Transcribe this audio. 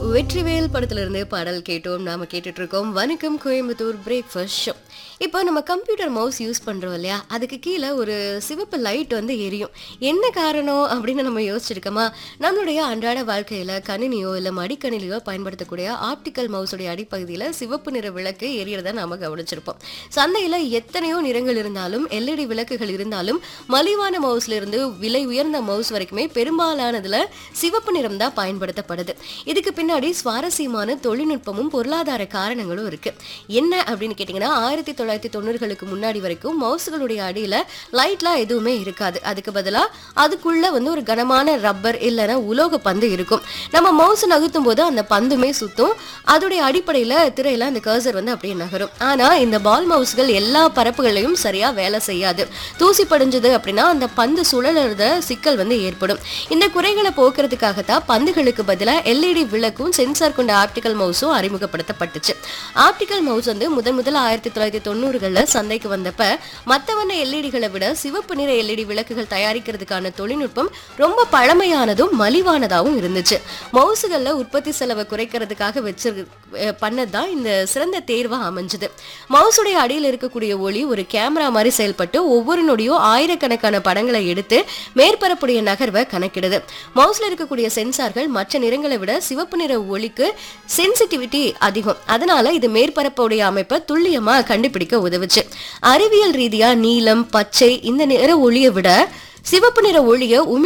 வெற்றிவேல் படத்துல இருந்து பாடல் கேட்டோம் நாம கேட்டுட்டு இருக்கோம் வணக்கம் கோயம்புத்தூர் பிரேக்ஃபாஸ்ட் ஷோ இப்போ நம்ம கம்ப்யூட்டர் மவுஸ் யூஸ் பண்றோம் இல்லையா அதுக்கு கீழே ஒரு சிவப்பு லைட் வந்து எரியும் என்ன காரணம் அப்படின்னு நம்ம யோசிச்சிருக்கோமா நம்மளுடைய அன்றாட வாழ்க்கையில கணினியோ இல்ல மடிக்கணினியோ பயன்படுத்தக்கூடிய ஆப்டிக்கல் மவுஸுடைய அடிப்பகுதியில சிவப்பு நிற விளக்கு எரியறத நாம கவனிச்சிருப்போம் சந்தையில எத்தனையோ நிறங்கள் இருந்தாலும் எல்இடி விளக்குகள் இருந்தாலும் மலிவான மவுஸ்ல இருந்து விலை உயர்ந்த மவுஸ் வரைக்குமே பெரும்பாலானதுல சிவப்பு நிறம் தான் பயன்படுத்தப்படுது இதுக்கு பின்னாடி சுவாரஸ்யமான தொழில்நுட்பமும் பொருளாதார காரணங்களும் இருக்கு என்ன அப்படின்னு கேட்டிங்கன்னா ஆயிரத்தி தொள்ளாயிரத்தி தொண்ணூறுகளுக்கு முன்னாடி வரைக்கும் மவுஸ்களுடைய அடியில லைட்லாம் எதுவுமே இருக்காது அதுக்கு பதிலா அதுக்குள்ள வந்து ஒரு கனமான ரப்பர் இல்லைன்னா உலோக பந்து இருக்கும் நம்ம மவுஸ் நகர்த்தும் போது அந்த பந்துமே சுத்தும் அதோடைய அடிப்படையில திரையில அந்த கர்சர் வந்து அப்படியே நகரும் ஆனா இந்த பால் மவுஸ்கள் எல்லா பரப்புகளையும் சரியா வேலை செய்யாது தூசி படிஞ்சது அப்படின்னா அந்த பந்து சுழலுறத சிக்கல் வந்து ஏற்படும் இந்த குறைகளை போக்குறதுக்காகத்தான் பந்துகளுக்கு பதிலாக எல்இடி விளக்கும் சென்சார் கொண்ட ஆப்டிக்கல் மவுஸும் அறிமுகப்படுத்தப்பட்டுச்சு ஆப்டிக்கல் மவுஸ் வந்து முதன் முதல் ஆயிரத்தி தொள்ளாயிரத்தி தொண்ணூறுகளில் சந்தைக்கு வந்தப்ப மற்ற வண்ண எல்இடிகளை விட சிவப்பு நிற எல்இடி விளக்குகள் தயாரிக்கிறதுக்கான தொழில்நுட்பம் ரொம்ப பழமையானதும் மலிவானதாகவும் இருந்துச்சு மவுஸுகளில் உற்பத்தி செலவை குறைக்கிறதுக்காக வச்சு பண்ணதான் இந்த சிறந்த தேர்வா அமைஞ்சது மவுஸுடைய அடியில் இருக்கக்கூடிய ஒளி ஒரு கேமரா மாதிரி செயல்பட்டு ஒவ்வொரு நொடியும் ஆயிரக்கணக்கான படங்களை எடுத்து மேற்பரப்புடைய நகர்வை கணக்கிடுது மவுஸ்ல இருக்கக்கூடிய சென்சார்கள் மற்ற நிறங்களை விட சிவப்பு நிற ஒளிக்கு சென்சிட்டிவிட்டி அதிகம் அதனால இது மேற்பரப்புடைய அமைப்பை துல்லியமா கண்டுபிடிக்க உதவுச்சு அறிவியல் ரீதியா நீலம் பச்சை இந்த நிற ஒளியை விட சிவப்பு நிற ஒளியை உமி